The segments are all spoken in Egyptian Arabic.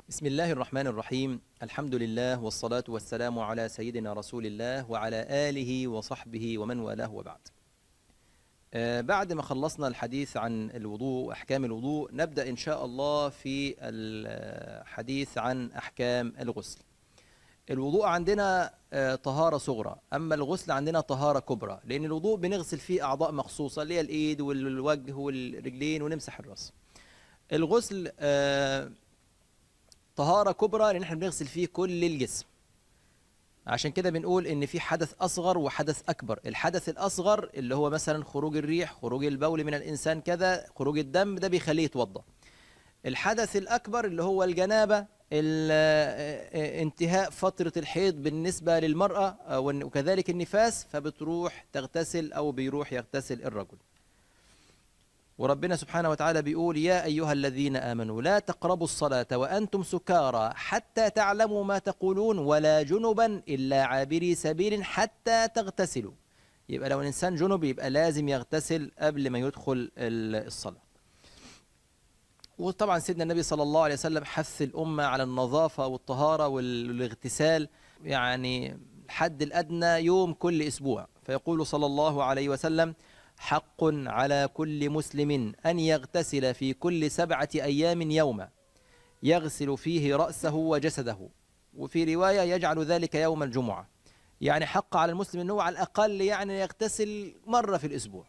بسم الله الرحمن الرحيم الحمد لله والصلاة والسلام على سيدنا رسول الله وعلى آله وصحبه ومن والاه وبعد آه، بعد ما خلصنا الحديث عن الوضوء وأحكام الوضوء نبدأ إن شاء الله في الحديث عن أحكام الغسل الوضوء عندنا آه، طهارة صغرى أما الغسل عندنا طهارة كبرى لأن الوضوء بنغسل فيه أعضاء مخصوصة اللي هي الإيد والوجه والرجلين ونمسح الرأس الغسل آه، طهارة كبرى لأن احنا بنغسل فيه كل الجسم عشان كده بنقول ان في حدث اصغر وحدث اكبر الحدث الاصغر اللي هو مثلا خروج الريح خروج البول من الانسان كذا خروج الدم ده بيخليه يتوضا الحدث الاكبر اللي هو الجنابه ال- انتهاء فترة الحيض بالنسبة للمرأة آه، وكذلك النفاس فبتروح تغتسل أو بيروح يغتسل الرجل وربنا سبحانه وتعالى بيقول يا أيها الذين آمنوا لا تقربوا الصلاة وأنتم سكارى حتى تعلموا ما تقولون ولا جنبا إلا عابري سبيل حتى تغتسلوا يبقى لو الإنسان جنب يبقى لازم يغتسل قبل ما يدخل ال- الصلاة وطبعا سيدنا النبي صلى الله عليه وسلم حث الأمة على النظافة والطهارة وال- والاغتسال يعني الحد الأدنى يوم كل أسبوع فيقول صلى الله عليه وسلم حق على كل مسلم أن يغتسل في كل سبعة أيام يوما يغسل فيه رأسه وجسده وفي رواية يجعل ذلك يوم الجمعة يعني حق على المسلم أنه على الأقل يعني يغتسل مرة في الأسبوع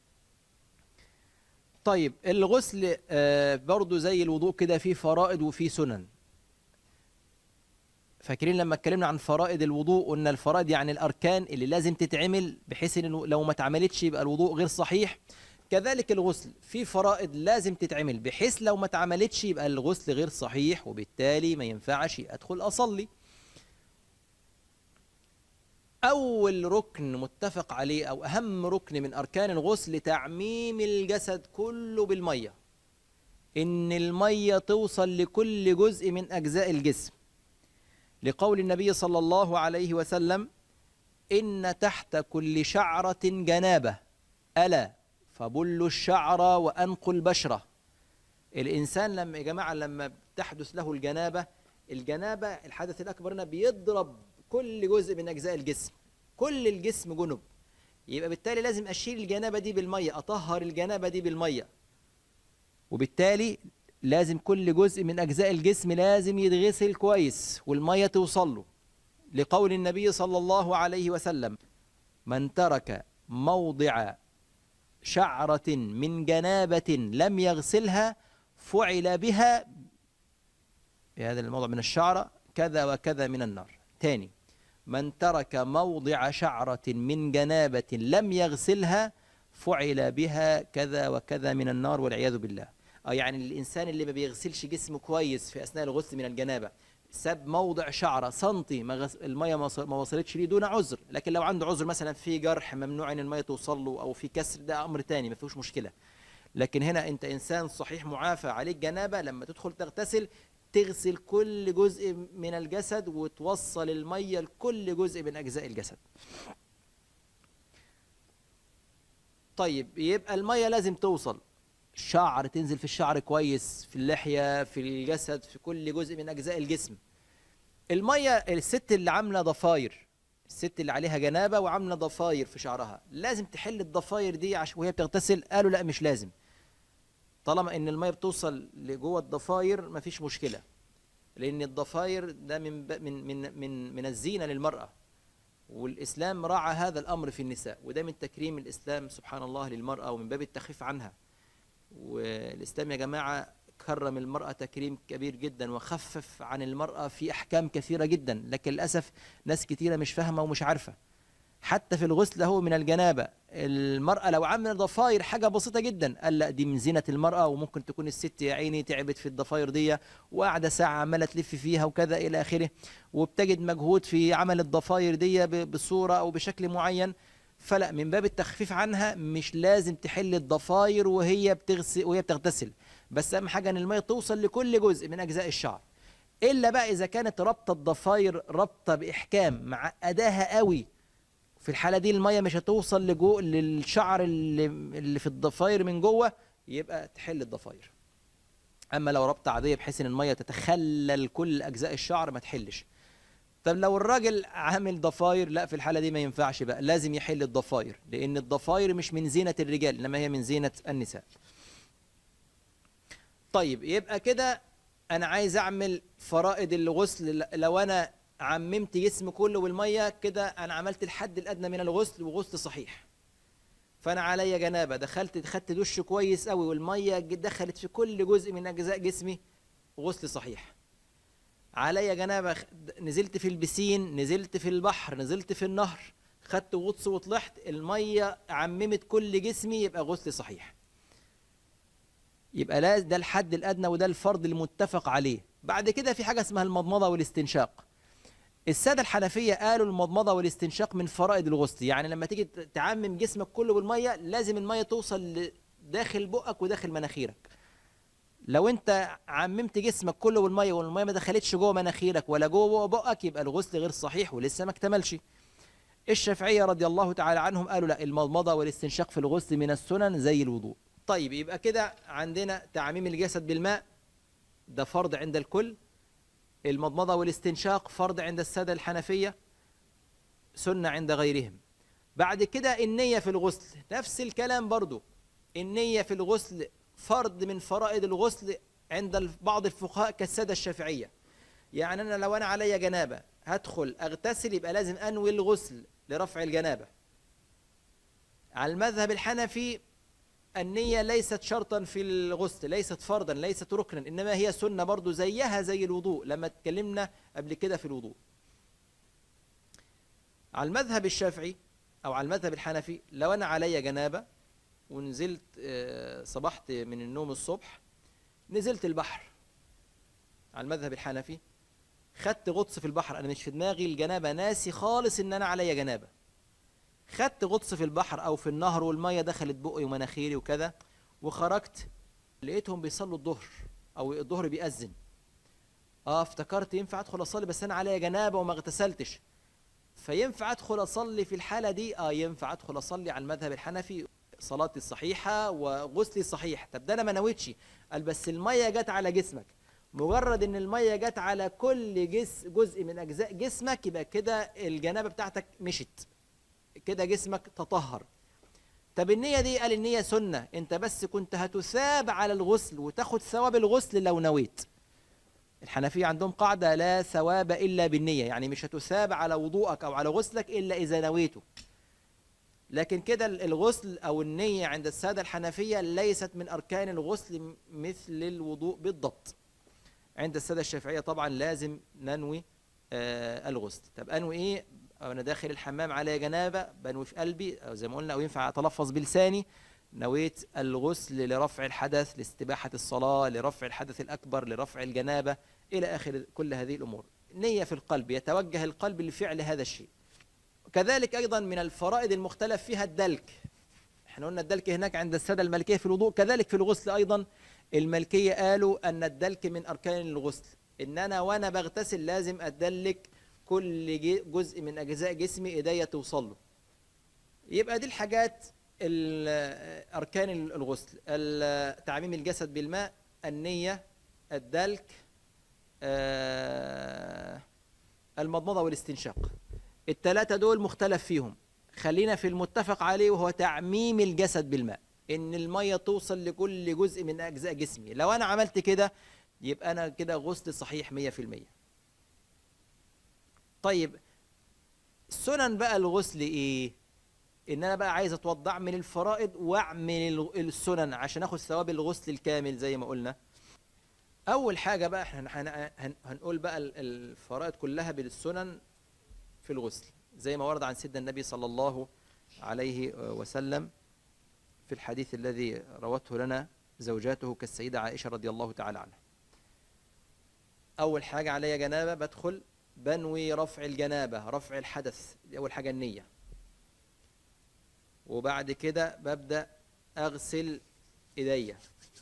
طيب الغسل آه، برضو زي الوضوء كده فيه فرائض وفيه سنن فاكرين لما اتكلمنا عن فرائض الوضوء قلنا الفرائض يعني الاركان اللي لازم تتعمل بحيث انه لو ما اتعملتش يبقى الوضوء غير صحيح كذلك الغسل في فرائض لازم تتعمل بحيث لو ما اتعملتش يبقى الغسل غير صحيح وبالتالي ما ينفعش ادخل اصلي اول ركن متفق عليه او اهم ركن من اركان الغسل تعميم الجسد كله بالميه ان الميه توصل لكل جزء من اجزاء الجسم لقول النبي صلى الله عليه وسلم إن تحت كل شعرة جنابة ألا فبل الشعر وأنقوا البشرة الإنسان لما يا جماعة لما تحدث له الجنابة الجنابة الحدث الأكبر هنا بيضرب كل جزء من أجزاء الجسم كل الجسم جنب يبقى بالتالي لازم أشيل الجنابة دي بالمية أطهر الجنابة دي بالمية وبالتالي لازم كل جزء من أجزاء الجسم لازم يتغسل كويس والمية توصل له لقول النبي صلى الله عليه وسلم من ترك موضع شعرة من جنابة لم يغسلها فعل بها بهذا الموضع من الشعرة كذا وكذا من النار تاني من ترك موضع شعرة من جنابة لم يغسلها فعل بها كذا وكذا من النار والعياذ بالله اه يعني الانسان اللي ما بيغسلش جسمه كويس في اثناء الغسل من الجنابه ساب موضع شعره سنتي ما غس... الميه ما وصل- ما وصلتش ليه دون عذر لكن لو عنده عذر مثلا في جرح ممنوع ان الميه توصل له او في كسر ده امر تاني ما فيهوش مشكله لكن هنا انت انسان صحيح معافى عليك جنابه لما تدخل تغتسل تغسل كل جزء من الجسد وتوصل الميه لكل جزء من اجزاء الجسد طيب يبقى الميه لازم توصل الشعر تنزل في الشعر كويس في اللحية في الجسد في كل جزء من أجزاء الجسم المية الست اللي عاملة ضفاير الست اللي عليها جنابة وعاملة ضفاير في شعرها لازم تحل الضفاير دي عشان وهي بتغتسل قالوا لا مش لازم طالما ان المية بتوصل لجوه الضفاير مفيش مشكلة لأن الضفاير ده من ب- من من من من الزينة للمرأة والإسلام راعى هذا الأمر في النساء وده من تكريم الإسلام سبحان الله للمرأة ومن باب التخفيف عنها والإسلام يا جماعة كرم المرأة تكريم كبير جدا وخفف عن المرأة في أحكام كثيرة جدا لكن للأسف ناس كثيرة مش فاهمة ومش عارفة حتى في الغسل هو من الجنابة المرأة لو عملت ضفاير حاجة بسيطة جدا قال لا دي من زينة المرأة وممكن تكون الست يا عيني تعبت في الضفاير دي وقاعدة ساعة عمالة تلف فيها وكذا إلى آخره وبتجد مجهود في عمل الضفاير دي ب- بصورة أو بشكل معين فلا من باب التخفيف عنها مش لازم تحل الضفاير وهي بتغسل وهي بتغتسل بس اهم حاجه ان الميه توصل لكل جزء من اجزاء الشعر الا بقى اذا كانت رابطه الضفاير رابطه باحكام معقداها قوي في الحاله دي الميه مش هتوصل لجو للشعر اللي, اللي في الضفاير من جوه يبقى تحل الضفاير اما لو ربطه عاديه بحيث ان الميه تتخلل كل اجزاء الشعر ما تحلش طب لو الراجل عامل ضفاير لا في الحاله دي ما ينفعش بقى لازم يحل الضفاير لان الضفاير مش من زينه الرجال انما هي من زينه النساء طيب يبقى كده انا عايز اعمل فرائض الغسل لو انا عممت جسمي كله بالميه كده انا عملت الحد الادنى من الغسل وغسل صحيح فانا عليا جنابه دخلت خدت دش كويس قوي والميه دخلت في كل جزء من اجزاء جسمي غسل صحيح عليا جنابه نزلت في البسين نزلت في البحر نزلت في النهر خدت غطس وطلعت الميه عممت كل جسمي يبقى غسل صحيح يبقى لا ده الحد الادنى وده الفرض المتفق عليه بعد كده في حاجه اسمها المضمضه والاستنشاق الساده الحنفيه قالوا المضمضه والاستنشاق من فرائض الغسل يعني لما تيجي تعمم جسمك كله بالميه لازم الميه توصل داخل بقك وداخل مناخيرك لو انت عممت جسمك كله بالميه والميه ما دخلتش جوه مناخيرك ولا جوه بقك يبقى الغسل غير صحيح ولسه ما اكتملش الشافعيه رضي الله تعالى عنهم قالوا لا المضمضه والاستنشاق في الغسل من السنن زي الوضوء طيب يبقى كده عندنا تعميم الجسد بالماء ده فرض عند الكل المضمضة والاستنشاق فرض عند السادة الحنفية سنة عند غيرهم بعد كده النية في الغسل نفس الكلام برضو النية في الغسل فرض من فرائض الغسل عند بعض الفقهاء كالسادة الشافعية يعني أنا لو أنا علي جنابة هدخل أغتسل يبقى لازم أنوي الغسل لرفع الجنابة على المذهب الحنفي النية ليست شرطا في الغسل ليست فرضا ليست ركنا إنما هي سنة برضو زيها زي الوضوء لما اتكلمنا قبل كده في الوضوء على المذهب الشافعي أو على المذهب الحنفي لو أنا علي جنابة ونزلت صبحت من النوم الصبح نزلت البحر على المذهب الحنفي خدت غطس في البحر أنا مش في دماغي الجنابة ناسي خالص إن أنا علي جنابة خدت غطس في البحر او في النهر والميه دخلت بقي ومناخيري وكذا وخرجت لقيتهم بيصلوا الظهر او الظهر بيأذن اه افتكرت ينفع ادخل اصلي بس انا عليا جنابه وما اغتسلتش فينفع ادخل اصلي في الحاله دي اه ينفع ادخل اصلي على المذهب الحنفي صلاتي الصحيحه وغسلي صحيح طب ده انا ما نويتش قال بس الميه جت على جسمك مجرد ان الميه جت على كل جس جزء من اجزاء جسمك يبقى كده الجنابه بتاعتك مشت كده جسمك تطهر طب النية دي قال النية سنة انت بس كنت هتثاب على الغسل وتاخد ثواب الغسل لو نويت الحنفية عندهم قاعدة لا ثواب إلا بالنية يعني مش هتثاب على وضوءك أو على غسلك إلا إذا نويته لكن كده الغسل أو النية عند السادة الحنفية ليست من أركان الغسل مثل الوضوء بالضبط عند السادة الشافعية طبعا لازم ننوي آه الغسل طب أنوي إيه أو أنا داخل الحمام على جنابة بنوي في قلبي أو زي ما قلنا أو ينفع أتلفظ بلساني نويت الغسل لرفع الحدث لاستباحة الصلاة لرفع الحدث الأكبر لرفع الجنابة إلى آخر كل هذه الأمور نية في القلب يتوجه القلب لفعل هذا الشيء كذلك أيضا من الفرائض المختلف فيها الدلك احنا قلنا الدلك هناك عند السادة الملكية في الوضوء كذلك في الغسل أيضا الملكية قالوا أن الدلك من أركان الغسل إن أنا وأنا بغتسل لازم أدلك كل جزء من أجزاء جسمي إيديا توصل له يبقى دي الحاجات أركان الغسل تعميم الجسد بالماء النية الدلك المضمضة والاستنشاق الثلاثة دول مختلف فيهم خلينا في المتفق عليه وهو تعميم الجسد بالماء ان المية توصل لكل جزء من اجزاء جسمي لو انا عملت كده يبقى انا كده غسل صحيح مية في المية طيب سنن بقى الغسل ايه ان انا بقى عايز اتوضع من الفرائض واعمل السنن عشان اخد ثواب الغسل الكامل زي ما قلنا اول حاجه بقى احنا هنقول بقى الفرائض كلها بالسنن في الغسل زي ما ورد عن سيدنا النبي صلى الله عليه وسلم في الحديث الذي روته لنا زوجاته كالسيدة عائشة رضي الله تعالى عنها أول حاجة علي جنابة بدخل بنوي رفع الجنابة رفع الحدث دي أول حاجة النية وبعد كده ببدأ أغسل إيديا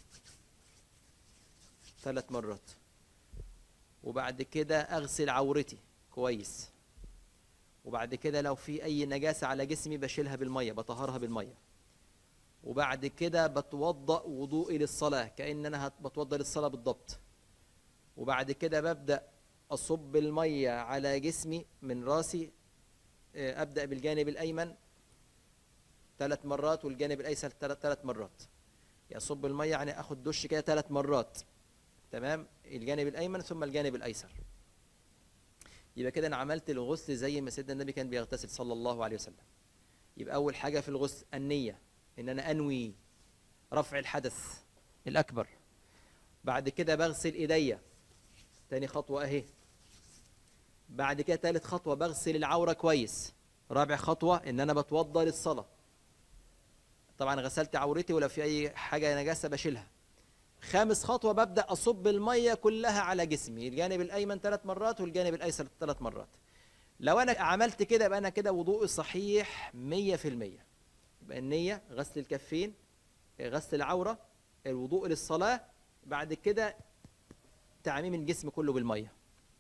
ثلاث مرات وبعد كده أغسل عورتي كويس وبعد كده لو في أي نجاسة على جسمي بشيلها بالمية بطهرها بالمية وبعد كده بتوضأ وضوئي للصلاة كأن أنا هت- بتوضأ للصلاة بالضبط وبعد كده ببدأ أصب المية على جسمي من راسي آه، أبدأ بالجانب الأيمن ثلاث مرات والجانب الأيسر ثلاث ثلاث مرات يصب المية يعني أخد دش كده ثلاث مرات تمام الجانب الأيمن ثم الجانب الأيسر يبقى كده أنا عملت الغسل زي ما سيدنا النبي كان بيغتسل صلى الله عليه وسلم يبقى أول حاجة في الغسل النية إن أنا أنوي رفع الحدث الأكبر بعد كده بغسل إيديا تاني خطوة أهي بعد كده تالت خطوة بغسل العورة كويس رابع خطوة إن أنا بتوضى للصلاة طبعا غسلت عورتي ولا في أي حاجة نجاسة بشيلها خامس خطوة ببدأ أصب المية كلها على جسمي الجانب الأيمن ثلاث مرات والجانب الأيسر ثلاث مرات لو أنا عملت كده يبقى أنا كده وضوءي صحيح مية في المية يبقى النية غسل الكفين غسل العورة الوضوء للصلاة بعد كده تعميم الجسم كله بالمية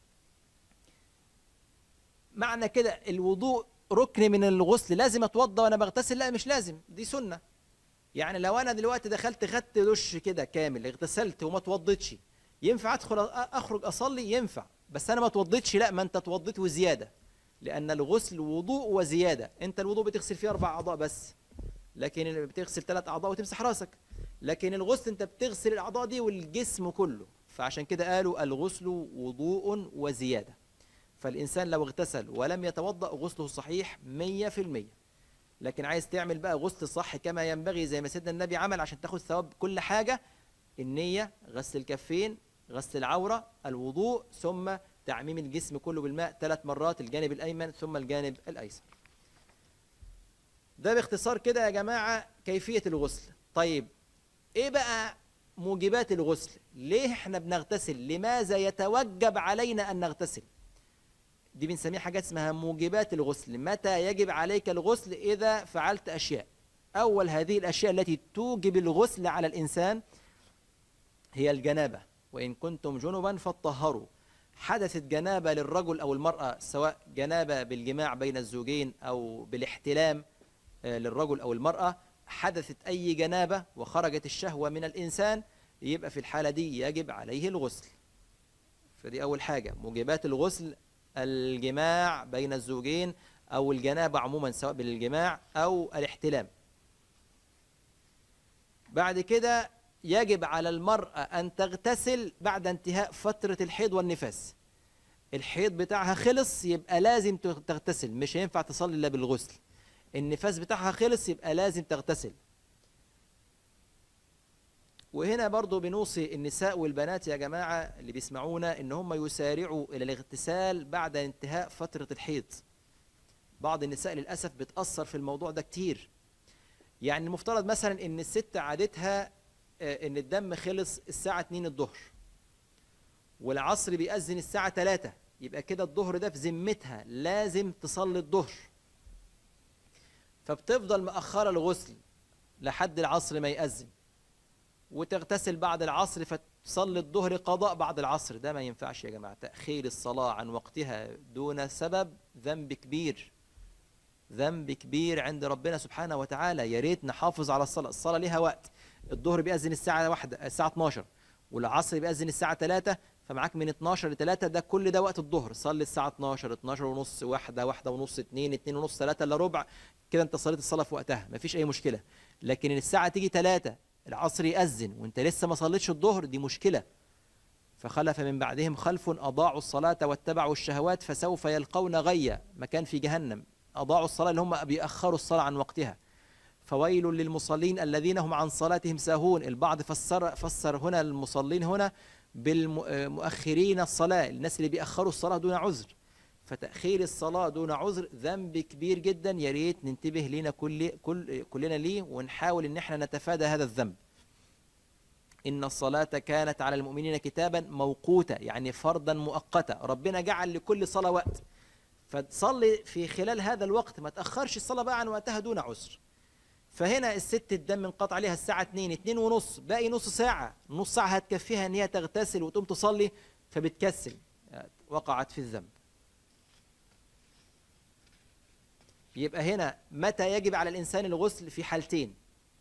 معنى كده الوضوء ركن من الغسل لازم اتوضى وانا بغتسل لا مش لازم دي سنه يعني لو انا دلوقتي دخلت خدت دش كده كامل اغتسلت وما اتوضيتش ينفع ادخل أ- اخرج اصلي ينفع بس انا ما اتوضيتش لا ما انت اتوضيت وزياده لان الغسل وضوء وزياده انت الوضوء بتغسل فيه اربع اعضاء بس لكن اللي بتغسل ثلاث اعضاء وتمسح راسك لكن الغسل انت بتغسل الاعضاء دي والجسم كله فعشان كده قالوا الغسل وضوء وزياده فالإنسان لو اغتسل ولم يتوضأ غسله صحيح مية في المية لكن عايز تعمل بقى غسل صح كما ينبغي زي ما سيدنا النبي عمل عشان تاخد ثواب كل حاجة النية غسل الكفين غسل العورة الوضوء ثم تعميم الجسم كله بالماء ثلاث مرات الجانب الأيمن ثم الجانب الأيسر ده باختصار كده يا جماعة كيفية الغسل طيب ايه بقى موجبات الغسل ليه احنا بنغتسل لماذا يتوجب علينا أن نغتسل دي بنسميها حاجات اسمها موجبات الغسل متى يجب عليك الغسل إذا فعلت أشياء أول هذه الأشياء التي توجب الغسل على الإنسان هي الجنابة وإن كنتم جنبا فاطهروا حدثت جنابة للرجل أو المرأة سواء جنابة بالجماع بين الزوجين أو بالاحتلام آه، للرجل أو المرأة حدثت أي جنابة وخرجت الشهوة من الإنسان يبقى في الحالة دي يجب عليه الغسل فدي أول حاجة موجبات الغسل الجماع بين الزوجين أو الجنابة عموما سواء بالجماع أو الاحتلام بعد كده يجب على المرأة أن تغتسل بعد انتهاء فترة الحيض والنفاس الحيض بتاعها خلص يبقى لازم تغتسل مش هينفع تصلي إلا بالغسل النفاس بتاعها خلص يبقى لازم تغتسل وهنا برضو بنوصي النساء والبنات يا جماعة اللي بيسمعونا ان هم يسارعوا الى الاغتسال بعد انتهاء فترة الحيض بعض النساء للأسف بتأثر في الموضوع ده كتير يعني المفترض مثلا ان الست عادتها آه، ان الدم خلص الساعة 2 الظهر والعصر بيأذن الساعة 3 يبقى كده الظهر ده في ذمتها لازم تصلي الظهر فبتفضل مأخرة الغسل لحد العصر ما يأذن وتغتسل بعد العصر فتصلي الظهر قضاء بعد العصر ده ما ينفعش يا جماعة تأخير الصلاة عن وقتها دون سبب ذنب كبير ذنب كبير عند ربنا سبحانه وتعالى يا ريت نحافظ على الصلاة الصلاة ليها وقت الظهر بيأذن الساعة واحدة الساعة 12 والعصر بيأذن الساعة 3 فمعاك من 12 ل 3 ده كل ده وقت الظهر صلي الساعة 12 12 ونص واحدة واحدة ونص اتنين اتنين ونص 3 الا ربع كده انت صليت الصلاة في وقتها مفيش أي مشكلة لكن الساعة تيجي 3 العصر يأذن وانت لسه ما صليتش الظهر دي مشكلة فخلف من بعدهم خلف أضاعوا الصلاة واتبعوا الشهوات فسوف يلقون غيا مكان في جهنم أضاعوا الصلاة اللي هم بيأخروا الصلاة عن وقتها فويل للمصلين الذين هم عن صلاتهم ساهون البعض فسر فسر هنا المصلين هنا بالمؤخرين الصلاة الناس اللي بيأخروا الصلاة دون عذر فتأخير الصلاة دون عذر ذنب كبير جدا يا ريت ننتبه لنا كل كل كلنا ليه ونحاول ان احنا نتفادى هذا الذنب. إن الصلاة كانت على المؤمنين كتابا موقوتا يعني فرضا مؤقتا، ربنا جعل لكل صلاة وقت. فتصلي في خلال هذا الوقت ما تأخرش الصلاة بقى عن وقتها دون عذر. فهنا الست الدم انقطع عليها الساعة 2 2 ونص باقي نص ساعة، نص ساعة هتكفيها ان هي تغتسل وتقوم تصلي فبتكسل وقعت في الذنب. يبقى هنا متى يجب على الإنسان الغسل في حالتين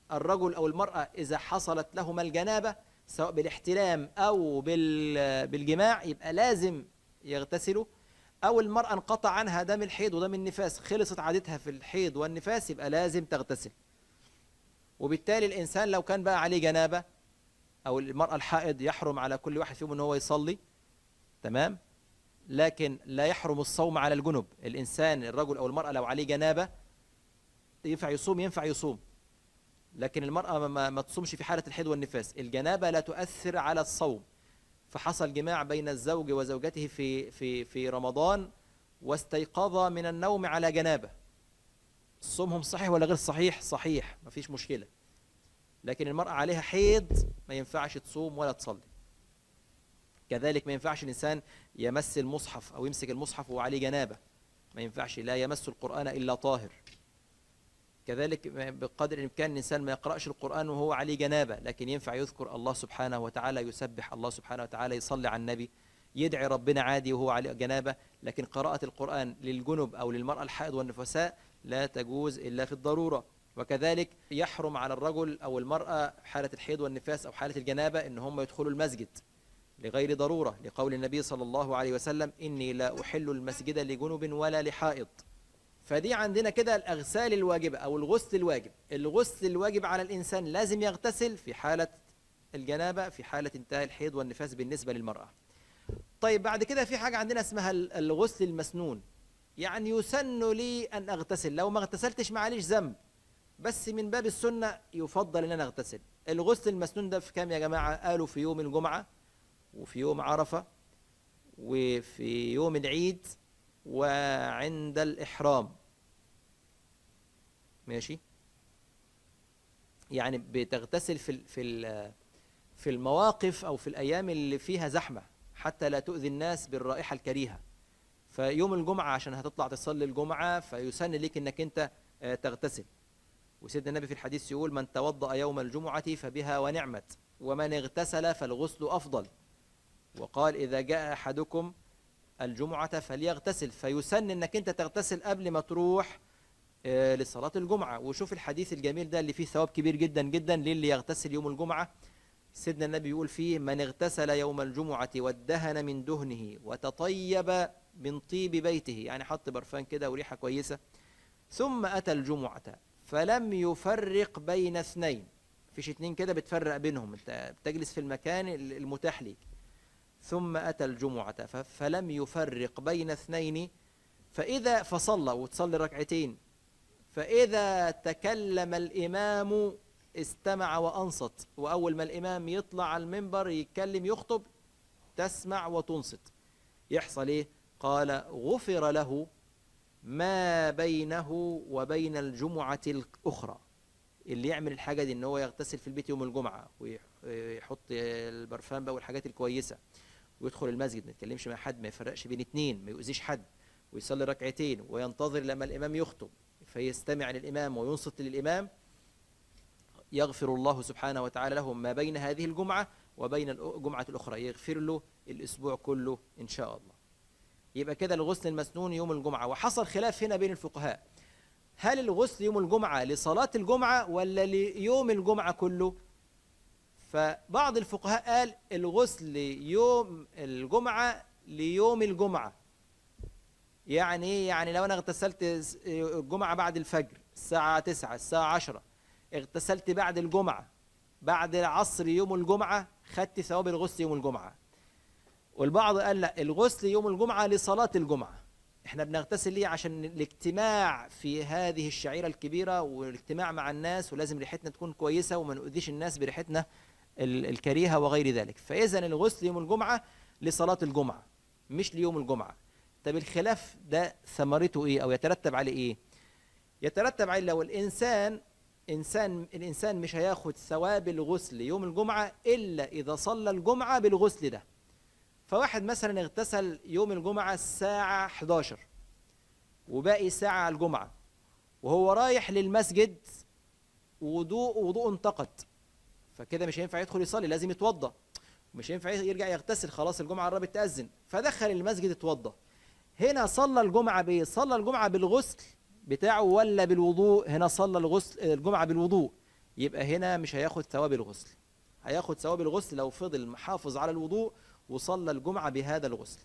الرجل أو المرأة إذا حصلت لهما الجنابة سواء بالاحتلام أو بال- بالجماع يبقى لازم يغتسلوا أو المرأة انقطع عنها دم الحيض ودم النفاس خلصت عادتها في الحيض والنفاس يبقى لازم تغتسل وبالتالي الإنسان لو كان بقى عليه جنابة أو المرأة الحائض يحرم على كل واحد فيهم أن هو يصلي تمام لكن لا يحرم الصوم على الجنب الإنسان الرجل أو المرأة لو عليه جنابة ينفع يصوم ينفع يصوم لكن المرأة ما- ما, ما تصومش في حالة الحيض والنفاس الجنابة لا تؤثر على الصوم فحصل جماع بين الزوج وزوجته في في في رمضان واستيقظ من النوم على جنابة صومهم صحيح ولا غير صحيح صحيح ما فيش مشكلة لكن المرأة عليها حيض ما ينفعش تصوم ولا تصلي كذلك ما ينفعش الإنسان يمس المصحف أو يمسك المصحف وهو عليه جنابة ما ينفعش لا يمس القرآن إلا طاهر كذلك بقدر الإمكان الإنسان ما يقرأش القرآن وهو عليه جنابة لكن ينفع يذكر الله سبحانه وتعالى يسبح الله سبحانه وتعالى يصلي على النبي يدعي ربنا عادي وهو عليه جنابة لكن قراءة القرآن للجنب أو للمرأة الحائض والنفساء لا تجوز إلا في الضرورة وكذلك يحرم على الرجل أو المرأة حالة الحيض والنفاس أو حالة الجنابة إن هم يدخلوا المسجد لغير ضرورة لقول النبي صلى الله عليه وسلم إني لا أحل المسجد لجنب ولا لحائض فدي عندنا كده الأغسال الواجبة أو الغسل الواجب الغسل الواجب على الإنسان لازم يغتسل في حالة الجنابة في حالة انتهاء الحيض والنفاس بالنسبة للمرأة طيب بعد كده في حاجة عندنا اسمها ال- الغسل المسنون يعني يسن لي أن أغتسل لو ما اغتسلتش معليش ذنب بس من باب السنة يفضل أن أنا أغتسل الغسل المسنون ده في كام يا جماعة قالوا في يوم الجمعة وفي يوم عرفة وفي يوم العيد وعند الإحرام ماشي يعني بتغتسل في ال- في ال- في المواقف أو في الأيام اللي فيها زحمة حتى لا تؤذي الناس بالرائحة الكريهة فيوم الجمعة عشان هتطلع تصلي الجمعة فيسن لك انك انت آه، تغتسل وسيدنا النبي في الحديث يقول من توضأ يوم الجمعة فبها ونعمت ومن اغتسل فالغسل أفضل وقال إذا جاء أحدكم الجمعة فليغتسل فيسن انك انت تغتسل قبل ما تروح آه، لصلاة الجمعة وشوف الحديث الجميل ده اللي فيه ثواب كبير جدا جدا للي يغتسل يوم الجمعة سيدنا النبي يقول فيه من اغتسل يوم الجمعة وادهن من دهنه وتطيب من طيب بيته يعني حط برفان كده وريحة كويسة ثم أتى الجمعة فلم يفرق بين اثنين فيش اتنين كده بتفرق بينهم انت بتجلس في المكان المتاح ليك ثم أتى الجمعة ف- فلم يفرق بين اثنين فإذا فصلى وتصلي ركعتين فإذا تكلم الإمام استمع وأنصت وأول ما الإمام يطلع على المنبر يتكلم يخطب تسمع وتنصت يحصل إيه؟ قال غفر له ما بينه وبين الجمعة الأخرى اللي يعمل الحاجة دي إن هو يغتسل في البيت يوم الجمعة ويحط البرفان بقى والحاجات الكويسة ويدخل المسجد ما يتكلمش مع حد ما يفرقش بين اتنين ما يؤذيش حد ويصلي ركعتين وينتظر لما الإمام يخطب فيستمع للإمام وينصت للإمام يغفر الله سبحانه وتعالى له ما بين هذه الجمعة وبين الجمعة الأخرى يغفر له الأسبوع كله إن شاء الله يبقى كده الغسل المسنون يوم الجمعة وحصل خلاف هنا بين الفقهاء هل الغسل يوم الجمعة لصلاة الجمعة ولا ليوم الجمعة كله فبعض الفقهاء قال الغسل يوم الجمعة ليوم الجمعة يعني ايه يعني لو انا اغتسلت الجمعة بعد الفجر الساعة 9 الساعة 10 اغتسلت بعد الجمعة بعد العصر يوم الجمعة خدت ثواب الغسل يوم الجمعة والبعض قال لا الغسل يوم الجمعة لصلاة الجمعة احنا بنغتسل ليه عشان الاجتماع في هذه الشعيرة الكبيرة والاجتماع مع الناس ولازم ريحتنا تكون كويسة وما نؤذيش الناس بريحتنا ال- الكريهة وغير ذلك فإذا الغسل يوم الجمعة لصلاة الجمعة مش ليوم الجمعة طب الخلاف ده ثمرته ايه او يترتب عليه ايه يترتب عليه لو الانسان انسان الانسان مش هياخد ثواب الغسل يوم الجمعه الا اذا صلى الجمعه بالغسل ده فواحد مثلا اغتسل يوم الجمعه الساعه 11 وباقي ساعه على الجمعه وهو رايح للمسجد وضوء وضوء انتقد فكده مش هينفع يدخل يصلي لازم يتوضا مش هينفع يرجع يغتسل خلاص الجمعه قربت تاذن فدخل المسجد اتوضا هنا صلى الجمعة بإيه؟ صلى الجمعة بالغسل بتاعه ولا بالوضوء؟ هنا صلى الغسل الجمعة بالوضوء يبقى هنا مش هياخد ثواب الغسل هياخد ثواب الغسل لو فضل محافظ على الوضوء وصلى الجمعة بهذا الغسل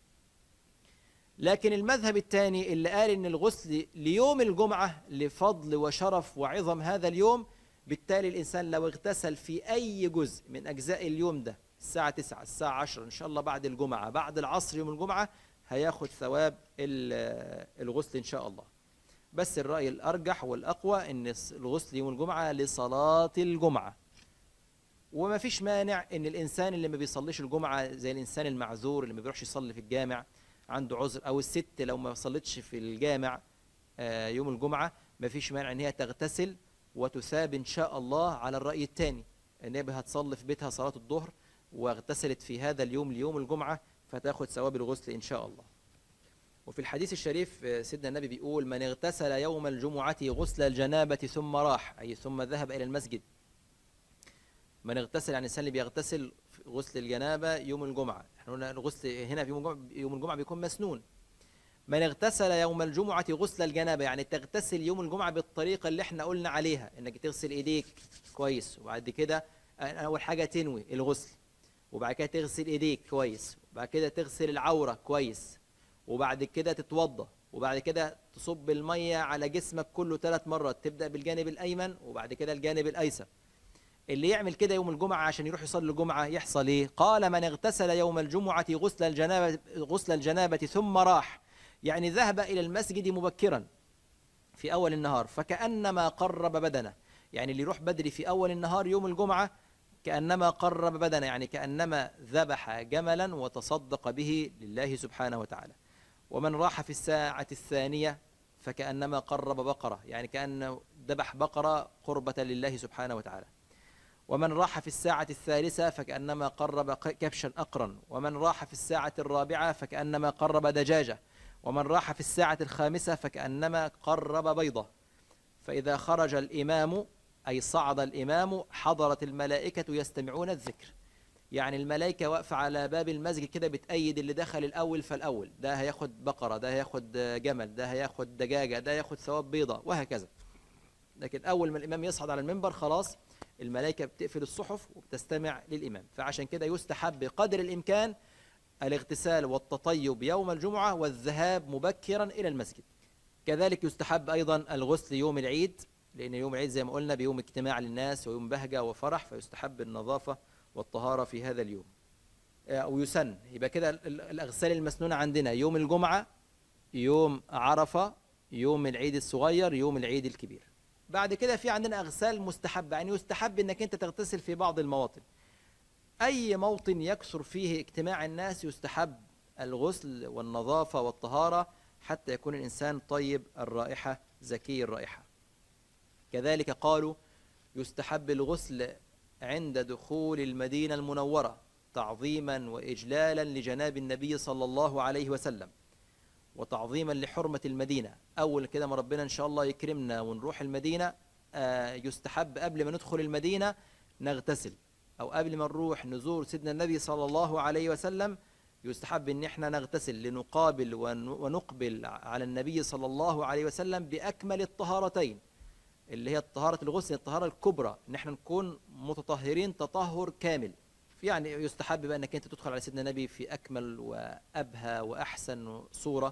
لكن المذهب الثاني اللي قال ان الغسل ليوم الجمعة لفضل وشرف وعظم هذا اليوم بالتالي الإنسان لو اغتسل في أي جزء من أجزاء اليوم ده الساعة 9 الساعة 10 إن شاء الله بعد الجمعة بعد العصر يوم الجمعة هياخد ثواب الغسل إن شاء الله بس الرأي الأرجح والأقوى أن الغسل يوم الجمعة لصلاة الجمعة وما فيش مانع أن الإنسان اللي ما بيصليش الجمعة زي الإنسان المعذور اللي ما بيروحش يصلي في الجامع عنده عذر أو الست لو ما صلتش في الجامع يوم الجمعة ما فيش مانع أن هي تغتسل وتثاب إن شاء الله على الرأي الثاني أن هي هتصلي في بيتها صلاة الظهر واغتسلت في هذا اليوم ليوم الجمعة فتاخد ثواب الغسل إن شاء الله وفي الحديث الشريف سيدنا النبي بيقول من اغتسل يوم الجمعة غسل الجنابة ثم راح أي ثم ذهب إلى المسجد من اغتسل يعني الإنسان اللي بيغتسل غسل الجنابة يوم الجمعة احنا قلنا الغسل هنا في يوم الجمعة, يوم الجمعة بيكون مسنون من اغتسل يوم الجمعة غسل الجنابة يعني تغتسل يوم الجمعة بالطريقة اللي احنا قلنا عليها انك تغسل ايديك كويس وبعد كده اول حاجة تنوي الغسل وبعد كده تغسل ايديك كويس وبعد كده تغسل العورة كويس وبعد كده تتوضى وبعد كده تصب المية على جسمك كله ثلاث مرات تبدأ بالجانب الأيمن وبعد كده الجانب الأيسر اللي يعمل كده يوم الجمعة عشان يروح يصلي الجمعة يحصل ايه قال من اغتسل يوم الجمعة غسل الجنابة, غسل الجنابة ثم راح يعني ذهب إلى المسجد مبكرا في أول النهار فكأنما قرب بدنه يعني اللي يروح بدري في أول النهار يوم الجمعة كأنما قرب بدنه يعني كأنما ذبح جملا وتصدق به لله سبحانه وتعالى ومن راح في الساعة الثانية فكأنما قرب بقرة يعني كأنه ذبح بقرة قربة لله سبحانه وتعالى ومن راح في الساعة الثالثة فكأنما قرب كبشا أقرا ومن راح في الساعة الرابعة فكأنما قرب دجاجة ومن راح في الساعة الخامسة فكأنما قرب بيضة فإذا خرج الإمام أي صعد الإمام حضرت الملائكة يستمعون الذكر يعني الملائكة واقفة على باب المسجد كده بتأيد اللي دخل الأول فالأول ده هياخد بقرة ده هياخد جمل ده هياخد دجاجة ده هياخد ثواب بيضة وهكذا لكن أول ما الإمام يصعد على المنبر خلاص الملائكة بتقفل الصحف وبتستمع للإمام فعشان كده يستحب بقدر الإمكان الاغتسال والتطيب يوم الجمعة والذهاب مبكرا إلى المسجد كذلك يستحب أيضا الغسل يوم العيد لأن يوم العيد زي ما قلنا بيوم اجتماع للناس ويوم بهجة وفرح فيستحب النظافة والطهارة في هذا اليوم أو يسن يبقى كده الأغسال المسنونة عندنا يوم الجمعة يوم عرفة يوم العيد الصغير يوم العيد الكبير بعد كده في عندنا أغسال مستحبة يعني يستحب أنك أنت تغتسل في بعض المواطن أي موطن يكثر فيه اجتماع الناس يستحب الغسل والنظافة والطهارة حتى يكون الإنسان طيب الرائحة زكي الرائحة كذلك قالوا يستحب الغسل عند دخول المدينة المنورة تعظيما وإجلالا لجناب النبي صلى الله عليه وسلم وتعظيما لحرمة المدينة أول كده ما ربنا إن شاء الله يكرمنا ونروح المدينة يستحب قبل ما ندخل المدينة نغتسل أو قبل ما نروح نزور سيدنا النبي صلى الله عليه وسلم يستحب ان احنا نغتسل لنقابل ونقبل على النبي صلى الله عليه وسلم بأكمل الطهارتين اللي هي طهارة الغسل الطهارة الكبرى ان احنا نكون متطهرين تطهر كامل يعني يستحب بقى انك انت تدخل على سيدنا النبي في أكمل وأبهى وأحسن صورة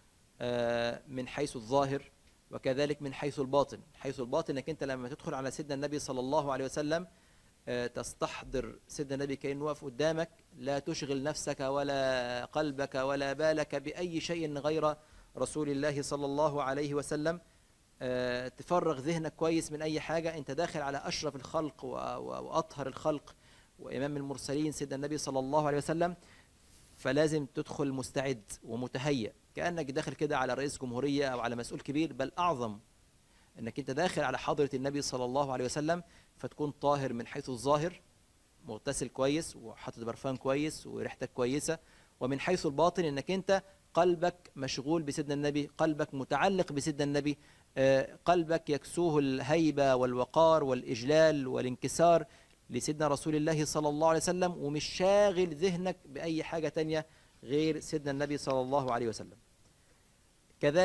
من حيث الظاهر وكذلك من حيث الباطن حيث الباطن انك انت لما تدخل على سيدنا النبي صلى الله عليه وسلم تستحضر سيدنا النبي كأنه واقف قدامك لا تشغل نفسك ولا قلبك ولا بالك بأي شيء غير رسول الله صلى الله عليه وسلم تفرغ ذهنك كويس من أي حاجة أنت داخل على أشرف الخلق وأطهر الخلق وإمام المرسلين سيدنا النبي صلى الله عليه وسلم فلازم تدخل مستعد ومتهيئ كأنك داخل كده على رئيس جمهورية أو على مسؤول كبير بل أعظم أنك أنت داخل على حضرة النبي صلى الله عليه وسلم فتكون طاهر من حيث الظاهر مغتسل كويس وحاطط برفان كويس وريحتك كويسة ومن حيث الباطن انك انت قلبك مشغول بسيدنا النبي قلبك متعلق بسيدنا النبي قلبك يكسوه الهيبة والوقار والإجلال والانكسار لسيدنا رسول الله صلى الله عليه وسلم ومش شاغل ذهنك بأي حاجة تانية غير سيدنا النبي صلى الله عليه وسلم كذلك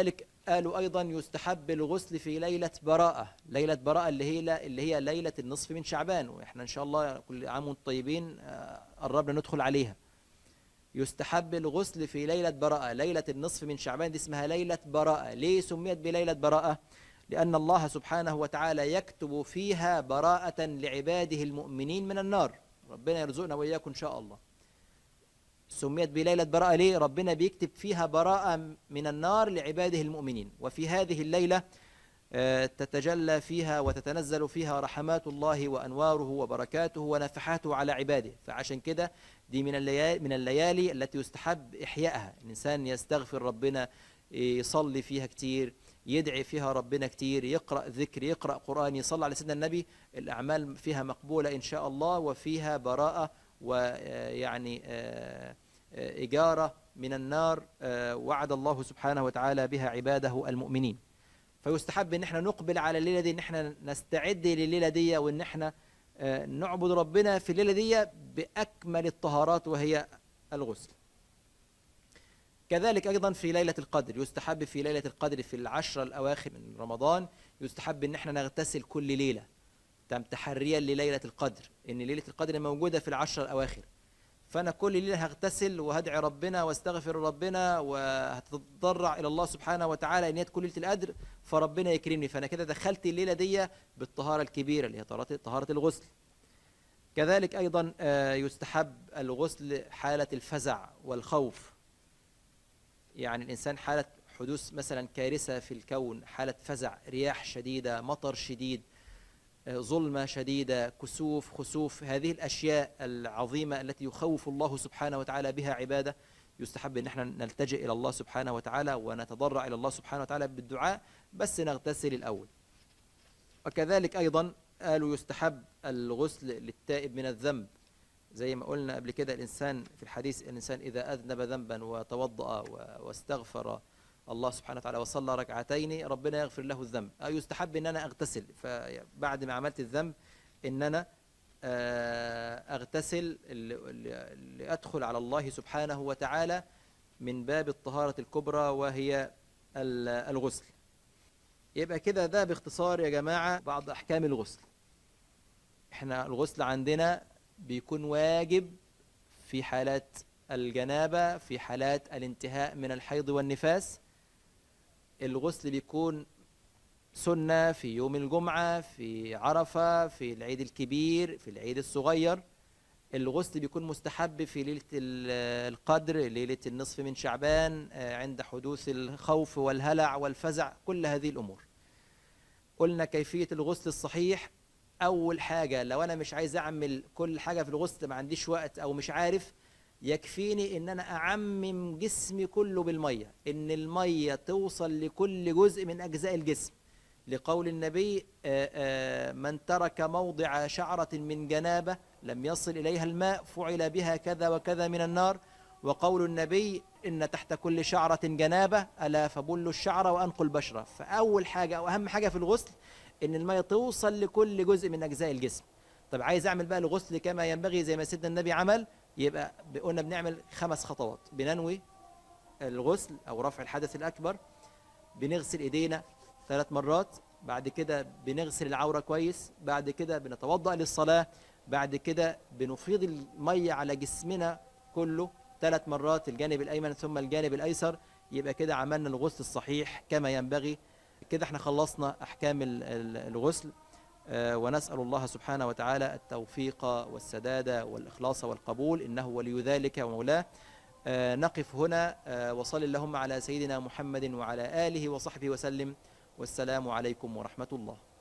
قالوا أيضا يستحب الغسل في ليلة براءة ليلة براءة اللي هي اللي هي ليلة النصف من شعبان وإحنا إن شاء الله كل عام وانتم طيبين آه، قربنا ندخل عليها يستحب الغسل في ليلة براءة ليلة النصف من شعبان دي اسمها ليلة براءة ليه سميت بليلة براءة لأن الله سبحانه وتعالى يكتب فيها براءة لعباده المؤمنين من النار ربنا يرزقنا وإياكم إن شاء الله سميت بليلة براءة ليه ربنا بيكتب فيها براءة من النار لعباده المؤمنين وفي هذه الليلة آه، تتجلى فيها وتتنزل فيها رحمات الله وأنواره وبركاته ونفحاته على عباده فعشان كده دي من الليالي, من الليالي التي يستحب إحيائها الإنسان يستغفر ربنا يصلي فيها كتير يدعي فيها ربنا كتير يقرأ ذكر يقرأ قرآن يصلي على سيدنا النبي الأعمال فيها مقبولة إن شاء الله وفيها براءة ويعني آه، آه، إجارة من النار آه، وعد الله سبحانه وتعالى بها عباده المؤمنين فيستحب ان احنا نقبل على الليلة دي ان احنا نستعد لليلة دي وان احنا نعبد ربنا في الليلة دي بأكمل الطهارات وهي الغسل كذلك أيضا في ليلة القدر يستحب في ليلة القدر في العشر الأواخر من رمضان يستحب ان احنا نغتسل كل ليلة تم تحريا لليلة القدر ان ليلة القدر موجودة في العشر الأواخر فأنا كل ليلة هغتسل وهدعي ربنا واستغفر ربنا وهتضرع إلى الله سبحانه وتعالى إن هي تكون ليلة القدر فربنا يكرمني فأنا كده دخلت الليلة دي بالطهارة الكبيرة اللي هي طهارة الغسل كذلك أيضا آه، يستحب الغسل حالة الفزع والخوف يعني الإنسان حالة حدوث مثلا كارثة في الكون حالة فزع رياح شديدة مطر شديد ظلمة شديدة كسوف خسوف هذه الأشياء العظيمة التي يخوف الله سبحانه وتعالى بها عباده يستحب ان احنا نلتجئ الى الله سبحانه وتعالى ونتضرع الى الله سبحانه وتعالى بالدعاء بس نغتسل الاول وكذلك ايضا قالوا يستحب الغسل للتائب من الذنب زي ما قلنا قبل كده الانسان في الحديث الانسان اذا اذنب ذنبا وتوضأ واستغفر الله سبحانه وتعالى وصلى ركعتين ربنا يغفر له الذنب أو يستحب أن أنا أغتسل فبعد ما عملت الذنب أن أنا آه، أغتسل لأدخل على الله سبحانه وتعالى من باب الطهارة الكبرى وهي الغسل يبقى كده ده باختصار يا جماعة بعض أحكام الغسل احنا الغسل عندنا بيكون واجب في حالات الجنابة في حالات الانتهاء من الحيض والنفاس الغسل بيكون سنة في يوم الجمعة في عرفة في العيد الكبير في العيد الصغير الغسل بيكون مستحب في ليلة القدر ليلة النصف من شعبان آه، عند حدوث الخوف والهلع والفزع كل هذه الأمور قلنا كيفية الغسل الصحيح أول حاجة لو أنا مش عايز أعمل كل حاجة في الغسل ما عنديش وقت أو مش عارف يكفيني ان انا اعمم جسمي كله بالمية ان المية توصل لكل جزء من اجزاء الجسم لقول النبي آه، آه، من ترك موضع شعرة من جنابة لم يصل إليها الماء فعل بها كذا وكذا من النار وقول النبي إن تحت كل شعرة جنابة ألا فبل الشعر وأنقل البشرة فأول حاجة أو أهم حاجة في الغسل إن المية توصل لكل جزء من أجزاء الجسم طب عايز أعمل بقى الغسل كما ينبغي زي ما سيدنا النبي عمل يبقى قلنا بنعمل خمس خطوات بننوي الغسل أو رفع الحدث الأكبر بنغسل إيدينا ثلاث مرات بعد كده بنغسل العورة كويس بعد كده بنتوضأ للصلاة بعد كده بنفيض المية على جسمنا كله ثلاث مرات الجانب الأيمن ثم الجانب الأيسر يبقى كده عملنا الغسل الصحيح كما ينبغي كده احنا خلصنا أحكام الغسل آه، ونسأل الله سبحانه وتعالى التوفيق والسداد والإخلاص والقبول إنه ولي ذلك ومولاه آه، نقف هنا آه، وصل اللهم على سيدنا محمد وعلى آله وصحبه وسلم والسلام عليكم ورحمة الله